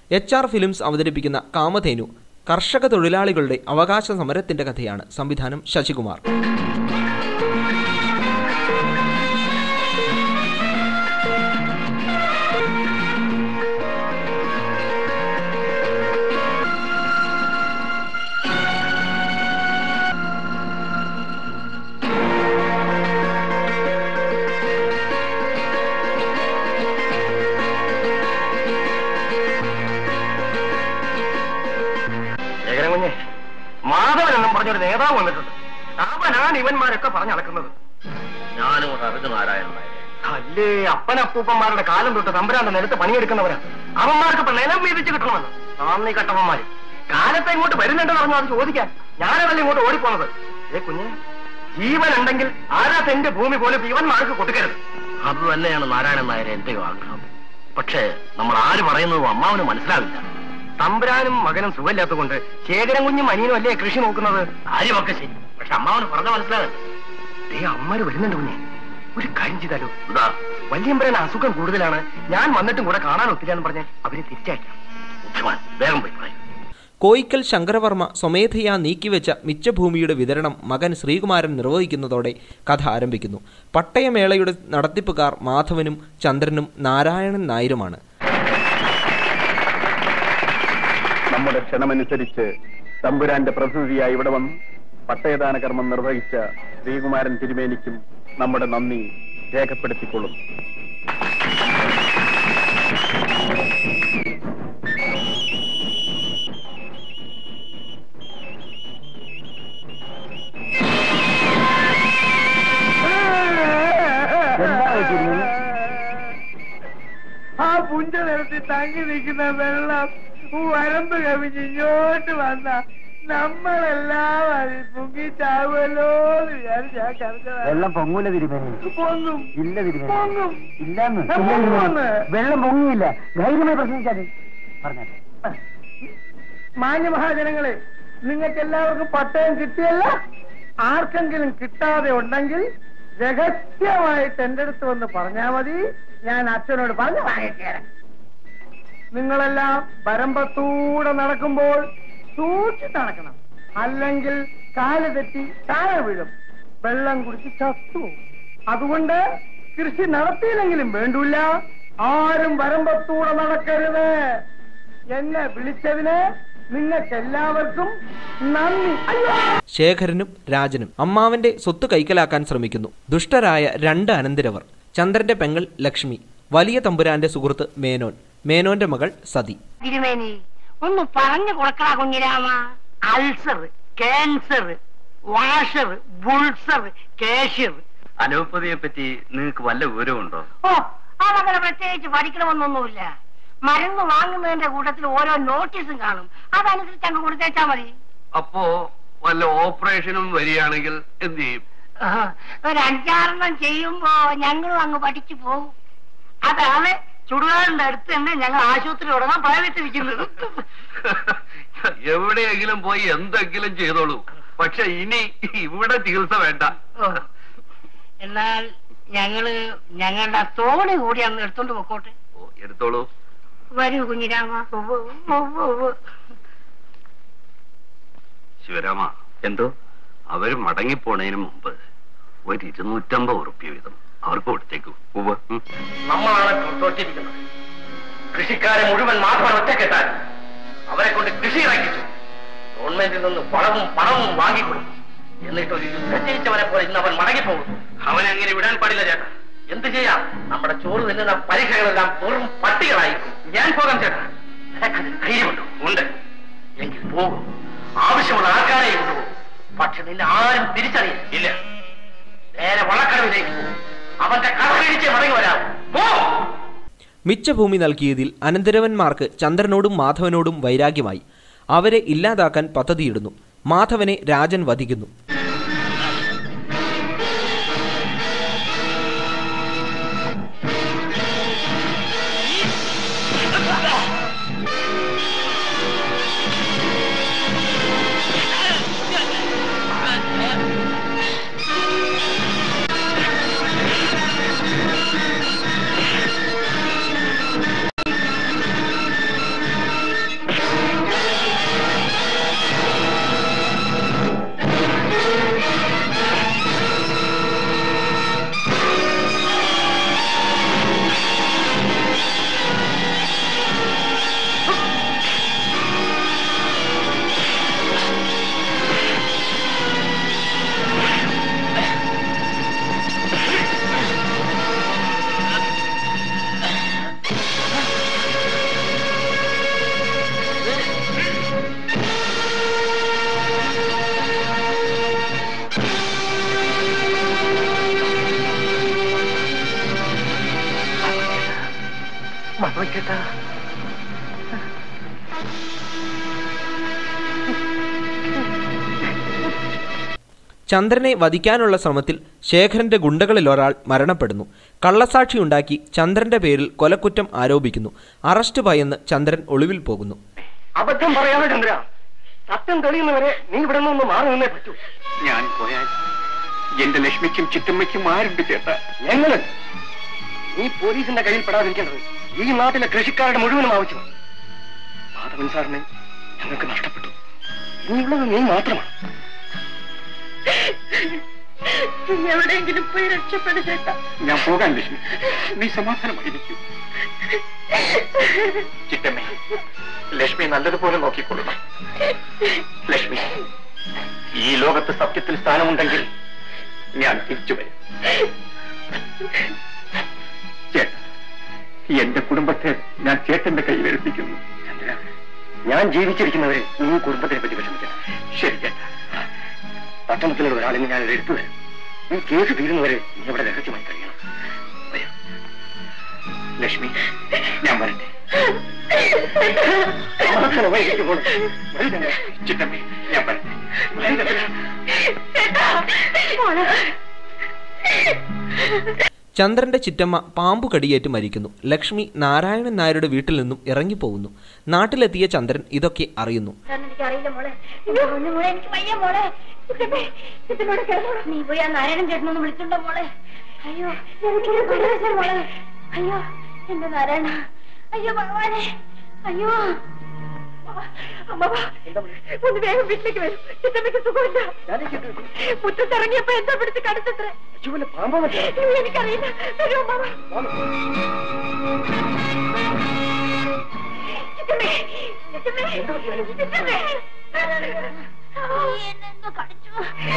H R films അവതരിപ്പിക്കുന്ന കാമധേനു കർഷക തൊഴിലാളികളുടെ അവകാശ സമരത്തിന്റെ കഥയാണ് സംവിധാനം ശശികുമാർ ശേഖരൻ കുഞ്ഞെ മാധവൻ എന്നും പറഞ്ഞൊരു നേതാവ് വന്നിട്ടുണ്ട് അവനാണ് ഇവന്മാരൊക്കെ പറഞ്ഞളക്കുന്നത് ഞാനും അറിഞ്ഞു നാരായണൻ അല്ലേ അപ്പനപ്പൂപ്പന്മാരുടെ കാലം തൊട്ട് തമ്പുരാന്റെ നിലത്ത് പണിയെടുക്കുന്നവരാ അവന്മാർക്ക് ഇപ്പൊ നിലം വീതിച്ച് കിട്ടണമെന്ന് നാന്ദി കട്ടവന്മാര് കാലത്തെ ഇങ്ങോട്ട് വരുന്നുണ്ടെന്ന് പറഞ്ഞു അത് ചോദിക്കാൻ ഞാനതല്ല ഇങ്ങോട്ട് ഓടിപ്പോണത് ഏ കുഞ്ഞെ ജീവൻ ഉണ്ടെങ്കിൽ ആരാ എന്റെ ഭൂമി പോലും ഇവന്മാർക്ക് കൊടുക്കരുത് അത് തന്നെയാണ് നാരായണൻ നായരെ എന്റെയും ആഗ്രഹം പക്ഷേ നമ്മൾ ആര് പറയുന്നതും അമ്മാവന് മനസ്സിലാവില്ല തമ്പുരാനും മകനും സുഖമില്ലാത്തതുകൊണ്ട് ശേഖരൻ കുഞ്ഞും അനിയനും അല്ലേ കൃഷി നോക്കുന്നത് കാര്യമൊക്കെ ശരി പക്ഷെ അമ്മാവന് പറഞ്ഞ മനസ്സിലാകട്ടെ ദേ അമ്മര് വരുന്നുണ്ട് കുഞ്ഞെ ഒരു കാര്യം ചെയ്താലോ എന്താ വല്യമ്പരന് അസുഖം കൂടുതലാണ് ഞാൻ വന്നിട്ടും കൂടെ കാണാൻ ഒത്തില്ലാന്ന് പറഞ്ഞ് അവരെ തിരിച്ചയക്കാം ബുദ്ധിമാൻ വേഗം പോയി പറയും കോയിക്കൽ ശങ്കരവർമ്മ സ്വമേധയാ നീക്കിവെച്ച മിച്ചഭൂമിയുടെ വിതരണം മകൻ ശ്രീകുമാരൻ നിർവഹിക്കുന്നതോടെ കഥ ആരംഭിക്കുന്നു പട്ടയമേളയുടെ നടത്തിപ്പുകാർ മാധവനും ചന്ദ്രനും നാരായണൻ നായരുമാണ് നമ്മുടെ ക്ഷണമനുസരിച്ച് തമ്പുരാന്റെ പ്രതിനിധിയായി ഇവിടെ വന്ന് പട്ടയദാന കർമ്മം നിർവഹിച്ച ശ്രീകുമാരൻ തിരുമേനിക്കും നമ്മുടെ നന്ദി രേഖപ്പെടുത്തിക്കൊള്ളും ആ പുഞ്ച നിരത്തി തങ്ങി നിൽക്കുന്ന വെള്ളം വരമ്പ് കവിഞ്ഞ് ഇങ്ങോട്ട് വന്ന നമ്മളെല്ലാം അതിൽ പൊങ്ങി ചാവുമല്ലോ എന്ന് വിചാരിച്ച് ഞാൻ കരഞ്ഞതാ. വെള്ളം പൊങ്ങൂല തിരുമേനി പൊങ്ങും ഇല്ല തിരുമേനി പൊങ്ങും ഇല്ലാന്ന് ആ, പൊങ്ങുമെന്ന്. വെള്ളം പൊങ്ങിയില്ല ധൈര്യമായി പ്രശ്നിച്ചാൽ പറഞ്ഞാൽ മാന്യ മഹാജനങ്ങളെ നിങ്ങൾക്ക് എല്ലാവർക്കും പട്ടയം കിട്ടിയല്ല ആർക്കെങ്കിലും കിട്ടാതെ ഉണ്ടെങ്കിൽ രഹസ്യമായിട്ട് എന്റെ അടുത്ത് വന്ന് പറഞ്ഞാൽ മതി ഞാൻ അച്ഛനോട് പറഞ്ഞ് വാങ്ങിച്ചേരാം നിങ്ങളെല്ലാം വരമ്പത്തൂടെ നടക്കുമ്പോൾ സൂക്ഷിച്ച് നടക്കണം അല്ലെങ്കിൽ കാല് തെറ്റി താഴെ വീഴും വെള്ളം കുടിച്ച് ചത്തു അതുകൊണ്ട് കൃഷി നടത്തിയില്ലെങ്കിലും വേണ്ടൂല ആരും വരമ്പത്തൂടെ നടക്കരുത് എന്നെ വിളിച്ചതിന് നിങ്ങൾക്ക് എല്ലാവർക്കും നന്ദി അയ്യോ ശേഖരനും രാജനും അമ്മാവന്റെ സ്വത്ത് കൈക്കലാക്കാൻ ശ്രമിക്കുന്നു ദുഷ്ടരായ രണ്ട് അനന്തിരവർ ചന്ദ്രന്റെ പെങ്ങൾ ലക്ഷ്മി വലിയ തമ്പുരാന്റെ സുഹൃത്ത് മേനോൻ മേനോന്റെ മകൾ സതി തിരുമേനി ഒന്ന് പറഞ്ഞു കൊടുക്കടാ കുഞ്ഞിരാമ അൾസർ ക്യാൻസർ വാഷർ ബുൾസർ കേഷ്യർ അലോപ്പതിയെ പറ്റി നിങ്ങൾക്ക് വല്ല വിവരമുണ്ടോ ഓ അതങ്ങനെ പ്രത്യേകിച്ച് പഠിക്കണമെന്നൊന്നുമില്ല മരുന്ന് വാങ്ങുന്നതിന്റെ കൂട്ടത്തിൽ ഓരോ നോട്ടീസും കാണും അതനുസരിച്ച് അങ്ങ് കൊടുത്തേച്ചാ മതി അപ്പോ വല്ല ഓപ്പറേഷനും വരികയാണെങ്കിൽ എന്ത് ചെയ്യും ആ, ഒരു അഞ്ചാറെണ്ണം ചെയ്യുമ്പോ ഞങ്ങളും അങ്ങ് പഠിച്ചു പോകും അതാണ് ചുടുകാടിന്റെ അടുത്ത് തന്നെ ഞങ്ങൾ ആശുപത്രി തുടങ്ങാൻ പ്രയത്നിച്ചിരിക്കുന്നത് എവിടെയെങ്കിലും പോയി എന്തെങ്കിലും ചെയ്തോളൂ പക്ഷെ ഇനി ഇവിടെ ചികിത്സ വേണ്ട ഓ, എന്നാൽ ഞങ്ങള് ഞങ്ങളുടെ തോണി കൂടി അന്ന് എടുത്തോണ്ട് പൊക്കോട്ടെ ഓ, എടുത്തോളൂ വരൂ കുഞ്ഞിരാമ ഉവ്വ് ഉവ്വ് ഉവ്വ്. ശിവരാമ എന്തോ അവര് മടങ്ങിപ്പോണതിന് മുമ്പ് ഒരു ഇരുന്നൂറ്റമ്പത് ഉറുപ്പ്യ വീതം അവർക്ക് കൊടുത്തേക്കൂ ഉവ്വ് നമ്മളാണ് തോറ്റിരിക്കുന്നത് കൃഷിക്കാരെ മുഴുവൻ മാത്രം ഒറ്റക്കെട്ടാൻ അവരെ കൊണ്ട് കൃഷി ഇറക്കിച്ചു ഗവൺമെന്റിൽ നിന്ന് പണവും പണവും വാങ്ങിക്കൊടുത്തു എന്നിട്ട് ഒരു യുദ്ധം ജയിച്ചവനെ പോലെ ഇന്ന് അവൻ മടങ്ങിപ്പോകും അവനെ അങ്ങനെ വിടാൻ പാടില്ല ചേട്ടാ എന്ത് ചെയ്യാം നമ്മുടെ ചോറ് തിന്നുന്ന പരീക്ഷകളെല്ലാം വെറും പട്ടികളായി ഞാൻ പോകാം ചേട്ടാ നിനക്കതിന് ധൈര്യമുണ്ടോ ഉണ്ട് എങ്കിൽ പോകും ആവശ്യമുള്ള ആൾക്കാരെ കൊണ്ടുപോകും പക്ഷെ നിന്നെ ആരും തിരിച്ചറിയില്ല ഇല്ല നേരെ വളക്കടവിലേക്ക് പോകും അവന്റെ കടകിടിച്ച് മടങ്ങി വരാം പോ മിച്ചഭൂമി നൽകിയതിൽ അനന്തരവന്മാർക്ക് ചന്ദ്രനോടും മാധവനോടും വൈരാഗ്യമായി അവരെ ഇല്ലാതാക്കാൻ പദ്ധതിയിടുന്നു മാധവനെ രാജൻ വധിക്കുന്നു അപ്പച്ചേട്ടാ ചന്ദ്രനെ വധിക്കാനുള്ള ശ്രമത്തിൽ ശേഖരന്റെ ഗുണ്ടകളിൽ ഒരാൾ മരണപ്പെടുന്നു കള്ളസാക്ഷിയുണ്ടാക്കി ചന്ദ്രന്റെ പേരിൽ കൊലക്കുറ്റം ആരോപിക്കുന്നു അറസ്റ്റ് ഭയന്ന് ചന്ദ്രൻ ഒളിവിൽ പോകുന്നു അബദ്ധം പറയാതെ ചന്ദ്ര സത്യം തെളിയുന്നവരെ നീ ഇവിടെ നിന്ന് മാറി നിന്നേ പറ്റൂ ഞാൻ പോയാൽ എന്റെ ലക്ഷ്മിക്കും ചിറ്റമ്മയ്ക്കും ആരുണ്ട് ചേട്ടാ ഞങ്ങള് നീ പോലീസിന്റെ കയ്യിൽ പെടാതിരിക്കേണ്ടത് ഈ നാട്ടിലെ കൃഷിക്കാരുടെ മുഴുവനും ആവശ്യമാണ് മാധവൻ സാറിനെ ഞങ്ങൾക്ക് നഷ്ടപ്പെട്ടു ഇനിയുള്ളത് നീ മാത്രമാണ് എവിടെയെങ്കിലും പോയി രക്ഷപ്പെടുത്തേട്ടാ ഞാൻ പോകാൻ ലക്ഷ്മി നീ സമാധാനമായിരിക്കും ചിറ്റമ്മേ ലക്ഷ്മി നല്ലതുപോലെ നോക്കിക്കൊള്ളണം ലക്ഷ്മി ഈ ലോകത്ത് സത്യത്തിൽ സ്ഥാനമുണ്ടെങ്കിൽ ഞാൻ തിരിച്ചു വരും ചേട്ടാ എന്റെ കുടുംബത്തെ ഞാൻ ചേട്ടന്റെ കയ്യിൽ ഏൽപ്പിക്കുന്നു ചന്ദ്ര ഞാൻ ജീവിച്ചിരിക്കുന്നവരെ നീ കുടുംബത്തിനെ പറ്റി വിഷമിക്കണം ശരി ചേട്ടാ പട്ടണത്തിലുള്ള ഒരാളിനെ ഞാൻ എടുത്തു വരും ഈ കേസ് തീരുന്നവരെ നീ ഇവിടെ രഹസ്യമായി കഴിയണം വരൂ. ലക്ഷ്മി ഞാൻ വരട്ടെ സമാധാനമായി ഇരിക്ക് പോണം. വരൂ ചന്ദ്ര. ചിറ്റമ്മേ ഞാൻ വരട്ടെ വരൂ ചന്ദ്ര. ചന്ദ്രന്റെ ചിറ്റമ്മ പാമ്പു കടിയേറ്റ് മരിക്കുന്നു ലക്ഷ്മി നാരായണൻ നായരുടെ വീട്ടിൽ നിന്നും ഇറങ്ങിപ്പോകുന്നു നാട്ടിലെത്തിയ ചന്ദ്രൻ ഇതൊക്കെ അറിയുന്നു എനിക്കറിയില്ല മോളെ എന്റെ പൊന്നു മോളെ എനിക്ക് വയ്യ മോളെ ചിറ്റമ്മേ, ചിറ്റമ്മയോട് കിടന്നോളൂ. നീ പോയി ആ നാരായണൻ ചേട്ടനൊന്ന് വിളിച്ചുണ്ടോ മോളെ അയ്യോ എനിക്കൊരു പേടിവെച്ച മോളെ അയ്യോ എന്റെ നാരായണ അയ്യോ ഭഗവാനെ അയ്യോ അമ്മ ഒന്ന് വേഗം വീട്ടിലേക്ക് വരും ചിറ്റമ്മയ്ക്ക് സുഖമില്ല മുറ്റത്തിറങ്ങിയപ്പോ എന്താ പിടിച്ച് കടുത്തത്രേ അച്ചുവിന്റെ പാമ്പോ മറ്റോ? അയ്യോ, എനിക്കറിയില്ല വരൂ അമ്മ ചിറ്റമ്മേ ചിറ്റമ്മേ ചിറ്റമ്മേ എന്നെന്തോ കടിച്ചു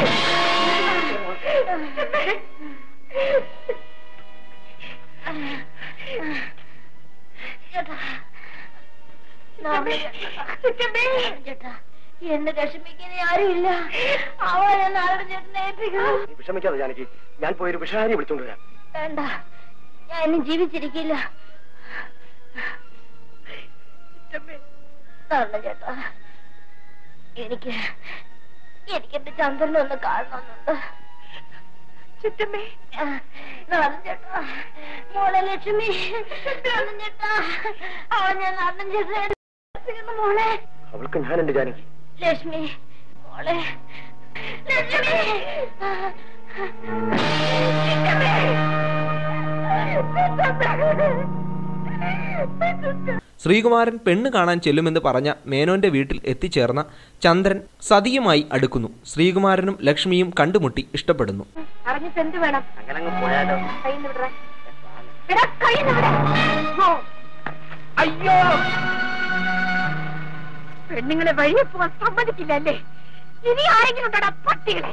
ചേട്ടാ എന്നെ രക്ഷമിക്കാൻ ആരുമില്ല അവനെ നാളെ ചേട്ടനെ ഏൽപ്പിക്കണം നീ വിഷമിക്കാതെ ജാനകി ഞാൻ പോയൊരു വിഷാരി വിളിച്ചോണ്ട് വരാം വേണ്ട ഞാൻ ഇനി ജീവിച്ചിരിക്കില്ല നാളെ ചേട്ടാ എനിക്ക് എനിക്ക് എന്റെ ചന്ദ്രനെ ഒന്ന് കാണണമെന്നുണ്ട് ചുറ്റമ്മേ നാടൻ ചേട്ടാ മോളെ ലക്ഷ്മി നാടൻ ചേട്ടാ അവൻ ഞാൻ നാടൻ ചേട്ടനെ മോളെ അവൾക്ക് ഞാൻ എന്റെ ജാനകി ലക്ഷ്മി മോളെ ലക്ഷ്മി ശ്രീകുമാരൻ പെണ്ണ് കാണാൻ ചെല്ലുമെന്ന് പറഞ്ഞ മേനോന്റെ വീട്ടിൽ എത്തിച്ചേർന്ന ചന്ദ്രൻ സതിയുമായി അടുക്കുന്നു ശ്രീകുമാരനും ലക്ഷ്മിയും കണ്ടുമുട്ടി ഇഷ്ടപ്പെടുന്നു അറിഞ്ഞിട്ട് എന്ത് വേണം അങ്ങനെ അങ്ങ് പോയാലോ കയ്യിൽ വിടറ എടാ കയ്യിൽ വിട അയ്യോ പെണ്ണുങ്ങളെ വഴിയെ പോവാൻ സമ്മതിക്കില്ല അല്ലേ ഇനി ആരെങ്കിലും ഉണ്ടടാ പട്ടികളെ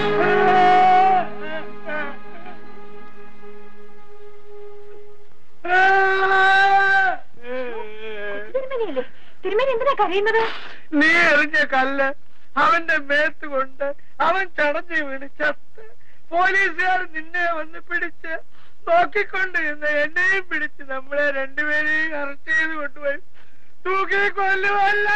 തിരുമേനിയല്ലേ തിരുമേനി എന്തിനാ കരയുന്നത് നീ എറിഞ്ഞ കല്ല് അവന്റെ മേത്ത് കൊണ്ട് അവൻ ചടഞ്ഞു വീണ് ചത്ത് പോലീസുകാർ നിന്നെ വന്ന് പിടിച്ച് നോക്കിക്കൊണ്ടിരുന്ന എന്നെയും പിടിച്ച് നമ്മളെ രണ്ടുപേരെയും അറസ്റ്റ് ചെയ്ത് കൊണ്ടുപോയി തൂക്കി കൊല്ലുമല്ല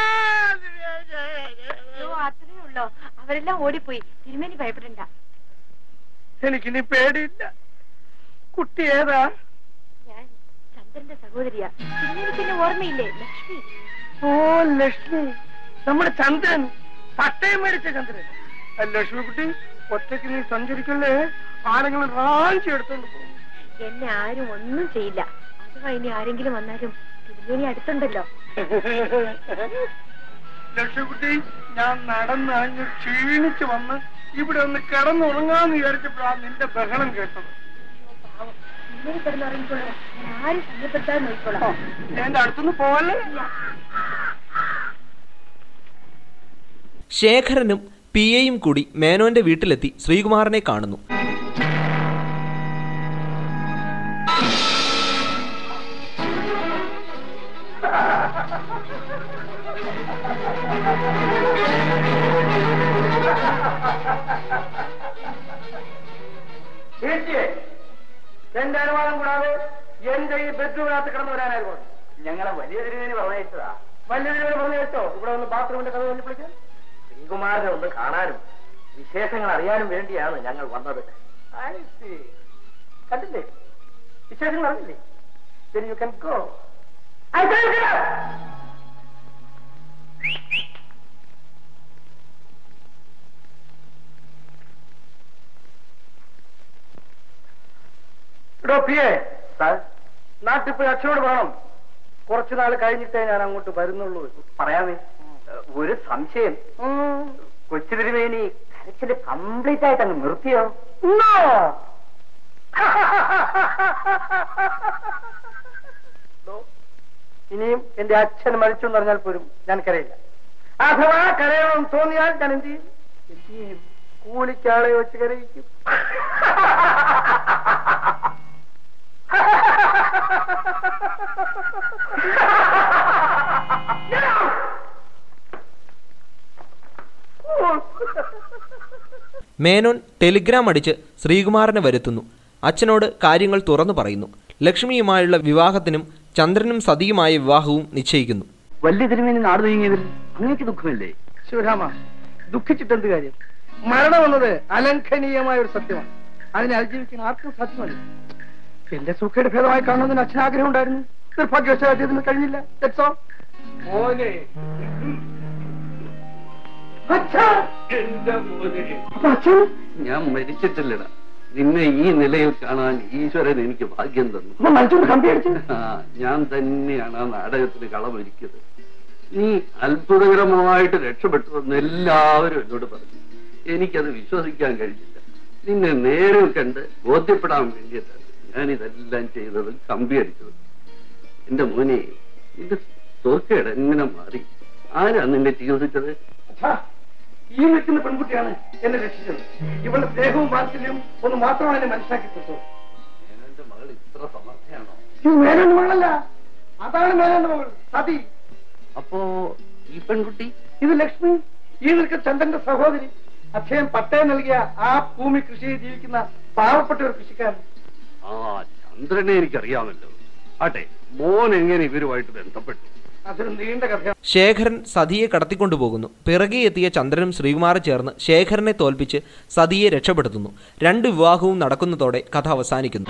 അയ്യോ അത്രേ ഉള്ളോ അവരെല്ലാം ഓടിപ്പോയി തിരുമേനി ഭയപ്പെടണ്ട എനിക്കിനി പേടിയില്ല കുട്ടി ഏതാ ഞാൻ ചന്ദ്രന്റെ സഹോദരിയാ തിരുമേനിക്ക് എന്നെ ഓർമ്മയില്ലേ ലക്ഷ്മി ഓ ലക്ഷ്മി നമ്മുടെ ചന്ദ്രൻ പട്ടയം മേടിച്ച ചന്ദ്രൻ ആ ലക്ഷ്മി കുട്ടി ഒറ്റയ്ക്ക് നീ സഞ്ചരിക്കല്ലേ ആരെങ്കിലും റാഞ്ചി എടുത്തോണ്ട് പോകും എന്നെ ആരും ഒന്നും ചെയ്യില്ല അഥവാ ഇനി ആരെങ്കിലും വന്നാലും തിരുമേനി അടുത്തുണ്ടല്ലോ ലക്ഷ്മിക്കുട്ടി ഞാൻ നടന്നറിഞ്ഞ് ക്ഷീണിച്ച് വന്ന് ഇവിടെ ഒന്ന് കിടന്നുറങ്ങാന്ന് വിചാരിച്ചപ്പോഴാണ് നിന്റെ ബഹളം കേട്ടത് പാവം തിരുമേനി കിടന്നുറങ്ങിക്കോളാം ഞാൻ ആരും ശല്യപ്പെടുത്താതെ ആ, നോക്കിക്കോളാം എന്റെ അടുത്തുനിന്ന് പോവല്ലേ ശേഖരനും പി എയും കൂടി മേനോന്റെ വീട്ടിലെത്തി ശ്രീകുമാരനെ കാണുന്നു എന്റെ അനുവാദം കൂടാതെ എന്റെ ഈ ബെഡ്റൂമിനകത്ത് കിടന്നു വരാനായിരുന്നു ഞങ്ങളെ വലിയ തിരുവേനി പറഞ്ഞയച്ചതാ വലിയ തിരുവേനി പറഞ്ഞയച്ചോ ഇവിടെ ഒന്ന് ബാത്റൂമിന്റെ കഥ ഒന്ന് വിളിക്കാൻ ശ്രീകുമാരനെ ഒന്ന് കാണാനും വിശേഷങ്ങൾ അറിയാനും വേണ്ടിയാണ് ഞങ്ങൾ വന്നത് I see. കണ്ടില്ലേ വിശേഷങ്ങൾ അറിഞ്ഞില്ലേ Then you can go. I tell you. എടോ പിയെ സാർ നാട്ടിൽ പോയി അച്ഛനോട് പറയണം കുറച്ചു നാൾ കഴിഞ്ഞിട്ടേ ഞാൻ അങ്ങോട്ട് വരുന്നുള്ളൂ പറയാമേ ഒരു സംശയം കൊച്ചു തിരുമേനി കരച്ചില് കംപ്ലീറ്റ് ആയിട്ട് അങ്ങ് നിർത്തിയോ ദോ, ഇനിയും എന്റെ അച്ഛൻ മരിച്ചു എന്ന് പറഞ്ഞാൽ പോലും ഞാൻ കരയില്ല അഥവാ കരയണമെന്ന് തോന്നിയാൽ ഞാൻ എന്ത് ചെയ്യും എന്ത് ചെയ്യും കൂലിക്കാളെ വെച്ച് കരയിക്കും മേനോൻ ടെലിഗ്രാം അടിച്ച് ശ്രീകുമാരനെ വരുത്തുന്നു അച്ഛനോട് കാര്യങ്ങൾ തുറന്നു പറയുന്നു ലക്ഷ്മിയുമായുള്ള വിവാഹത്തിനും ചന്ദ്രനും സതിയുമായ വിവാഹവും നിശ്ചയിക്കുന്നു വലിയ തിരുമേനി നാട് നീങ്ങിയതിൽ അങ്ങേക്ക് ദുഃഖമില്ലേ ശിവരാമ ദുഃഖിച്ചിട്ടെന്ത് കാര്യം മരണം എന്നത് അലംഘനീയമായ ഒരു സത്യമാണ് അതിനെ അതിജീവിക്കാൻ ആർക്കും സാധ്യമല്ല എന്റെ സുഖയുടെ ഭേദമായി കാണുന്നതിന് അച്ഛൻ ആഗ്രഹം ഉണ്ടായിരുന്നു നിർഭാഗ്യവശാൽ അദ്ദേഹത്തിന് കഴിഞ്ഞില്ല That's all. മോനെ അച്ഛാ! അപ്പൊ അച്ഛൻ ഞാൻ മരിച്ചിട്ടില്ലടാ നിന്നെ ഈ നിലയിൽ കാണാൻ ഈശ്വരൻ എനിക്ക് ഭാഗ്യം തന്നു അപ്പൊ മനുഷ്യൻ കമ്പി അടിച്ചു ആ, ഞാൻ തന്നെയാണ് ആ നാടകത്തിന് കളമൊരുക്കിയത് നീ അത്ഭുതകരമായിട്ട് രക്ഷപ്പെട്ടുവെന്ന് എല്ലാവരും എന്നോട് പറഞ്ഞു എനിക്കത് വിശ്വസിക്കാൻ കഴിഞ്ഞില്ല നിന്നെ നേരിൽ കണ്ട് ബോധ്യപ്പെടാൻ വേണ്ടിയിട്ടാണ് ഞാൻ ഇതെല്ലാം ചെയ്തതും കമ്പി അടിച്ചതും എന്റെ മോനെ നിന്റെ സ്വർക്കേട് എങ്ങനെ മാറി ആരാ നിന്നെ ചികിത്സിച്ചത് അച്ഛാ, ഈ നിൽക്കുന്ന പെൺകുട്ടിയാണ് എന്നെ രക്ഷിച്ചത് ഇവളുടെ സ്നേഹവും വാത്സല്യവും ഒന്ന് മാത്രമാണ് എന്നെ മനസ്സിലാക്കി തന്നത് എന്റെ മകൾ ഇത്ര സമർത്ഥയാണോ ഇത് മേനോന്റെ മകളല്ല അതാണ് മേനോന്റെ മകൾ സതി അപ്പോ ഈ പെൺകുട്ടി ഇത് ലക്ഷ്മി ഈ നിൽക്കുന്ന ചന്ദ്രന്റെ സഹോദരി അക്ഷയം പട്ടയം നൽകിയ ആ ഭൂമി കൃഷി ചെയ്ത് ജീവിക്കുന്ന പാവപ്പെട്ട ഒരു കൃഷിക്കാരൻ ആ ചന്ദ്രനെ എനിക്കറിയാമല്ലോ ആട്ടെ മോൻ എങ്ങനെ ഇവരുമായിട്ട് ബന്ധപ്പെട്ടു അതൊരു നീണ്ട കഥയാണ് ശേഖരൻ സതിയെ കടത്തിക്കൊണ്ടുപോകുന്നു പിറകെ എത്തിയ ചന്ദ്രനും ശ്രീകുമാറും ചേർന്ന് ശേഖരനെ തോൽപ്പിച്ച് സതിയെ രക്ഷപ്പെടുത്തുന്നു രണ്ട് വിവാഹവും നടക്കുന്നതോടെ കഥ അവസാനിക്കുന്നു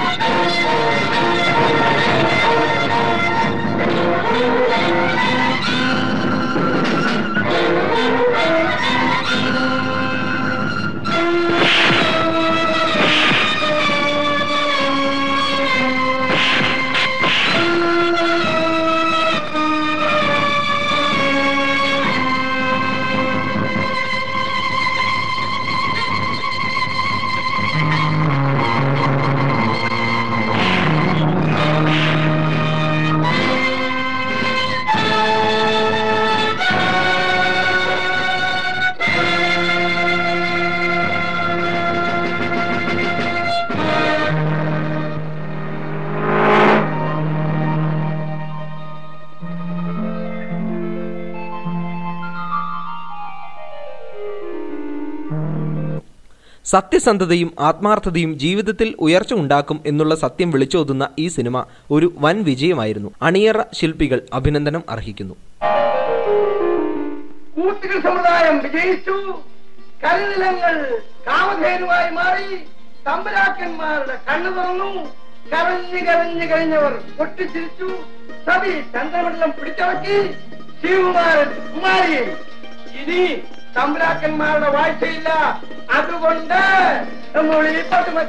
സത്യസന്ധതയും ആത്മാർത്ഥതയും ജീവിതത്തിൽ ഉയർച്ച ഉണ്ടാക്കും എന്നുള്ള സത്യം വിളിച്ചോതുന്ന ഈ സിനിമ ഒരു വൻ വിജയമായിരുന്നു അണിയറ ശില്പികൾ അഭിനന്ദനം അർഹിക്കുന്നു കൂട്ടുകൾ സമുദായം വിജയിച്ചു കരിനിലങ്ങൾ കാമധേനുവായി മാറി തമ്പരാക്കന്മാരുടെ കണ്ണു തുറന്നു കരഞ്ഞു കരഞ്ഞു കഴിഞ്ഞവർ പൊട്ടിച്ചിരിച്ചു സതി ചന്ദ്രമണ്ഡലം പിടിച്ചടക്കി ശിവകുമാരൻ കുമാരിയെ ഇനി തമ്പരാക്കന്മാരുടെ വാഴ്ചയില്ല അതുകൊണ്ട് നമ്മൾ ഈ പട്ടുമ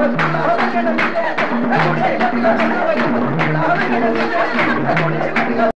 ചന്ദ്രമണ്ഡലം